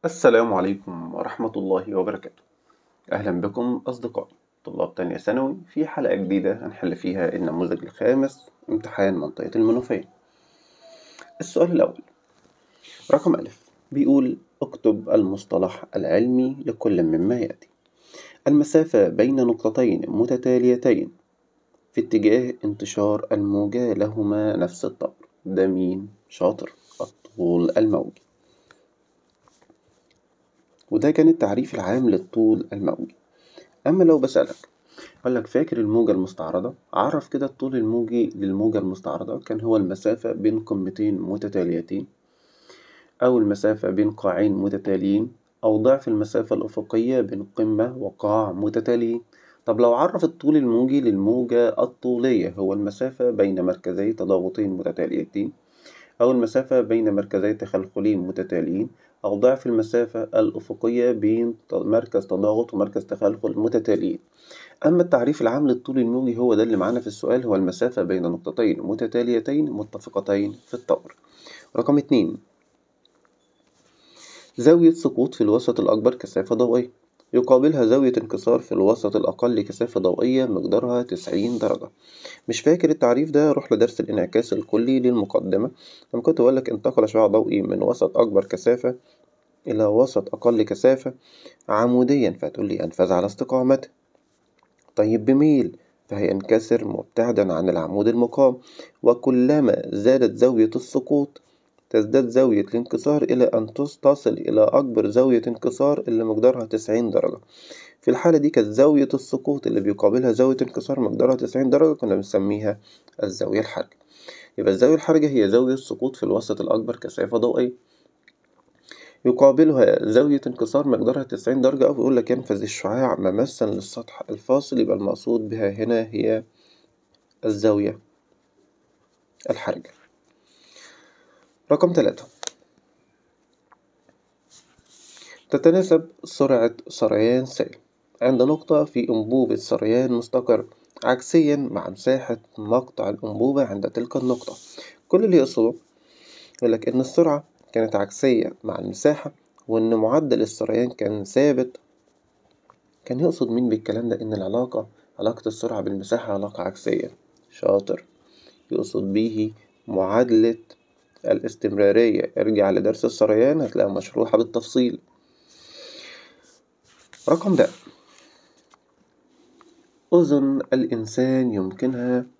السلام عليكم ورحمة الله وبركاته أهلا بكم أصدقائي طلاب تانية ثانوي في حلقة جديدة هنحل فيها النموذج الخامس امتحان منطقة المنوفية السؤال الأول رقم ألف بيقول اكتب المصطلح العلمي لكل مما يأتي المسافة بين نقطتين متتاليتين في اتجاه انتشار الموجة لهما نفس الطور ده مين شاطر الطول الموجي وده كان التعريف العام للطول الموجي أما لو بسألك أقول لك فاكر الموجة المستعرضة عرف كده الطول الموجي للموجة المستعرضة كان هو المسافة بين قمتين متتاليتين أو المسافة بين قاعين متتاليين أو ضعف المسافة الأفقية بين قمة وقاع متتاليين طب لو عرف الطول الموجي للموجة الطولية هو المسافة بين مركزي تضاغطين متتاليتين أو المسافة بين مركزي تخلخلين متتاليين أو ضعف المسافة الأفقية بين مركز تضاغط ومركز تخلخل متتاليين أما التعريف العام للطول الموجي هو ده اللي معانا في السؤال هو المسافة بين نقطتين متتاليتين متفقتين في الطور رقم اتنين زاوية سقوط في الوسط الأكبر كثافة ضوئية يقابلها زاوية انكسار في الوسط الأقل كثافة ضوئية مقدارها تسعين درجة مش فاكر التعريف ده روح لدرس الانعكاس الكلي للمقدمة لما كنت بقولك انتقل شعاع ضوئي من وسط أكبر كثافة إلى وسط أقل كثافة عموديا فتقول لي أنفذ على استقامته طيب بميل فهينكسر مبتعدا عن العمود المقام وكلما زادت زاوية السقوط تزداد زاوية الانكسار إلى أن تصل إلى أكبر زاوية انكسار اللي مقدارها تسعين درجة في الحالة دي كانت زاوية السقوط اللي بيقابلها زاوية انكسار مقدارها تسعين درجة كنا بنسميها الزاوية الحرجة يبقى الزاوية الحرجة هي زاوية السقوط في الوسط الأكبر كثافة ضوئية يقابلها زاوية انكسار مقدارها تسعين درجة أو يقول لك ينفذ الشعاع ممسا للسطح الفاصل يبقى المقصود بها هنا هي الزاوية الحرجة رقم ثلاثة تتناسب سرعة سريان سيل عند نقطة في أنبوبة سريان مستقر عكسيا مع مساحة مقطع الأنبوبة عند تلك النقطة كل اللي يقصده يقولك إن السرعة كانت عكسية مع المساحة وإن معدل السريان كان ثابت كان يقصد مين بالكلام ده إن العلاقة علاقة السرعة بالمساحة علاقة عكسية شاطر يقصد به معادلة الاستمرارية ارجع لدرس السريان هتلاقيها مشروحة بالتفصيل رقم ده أذن الإنسان يمكنها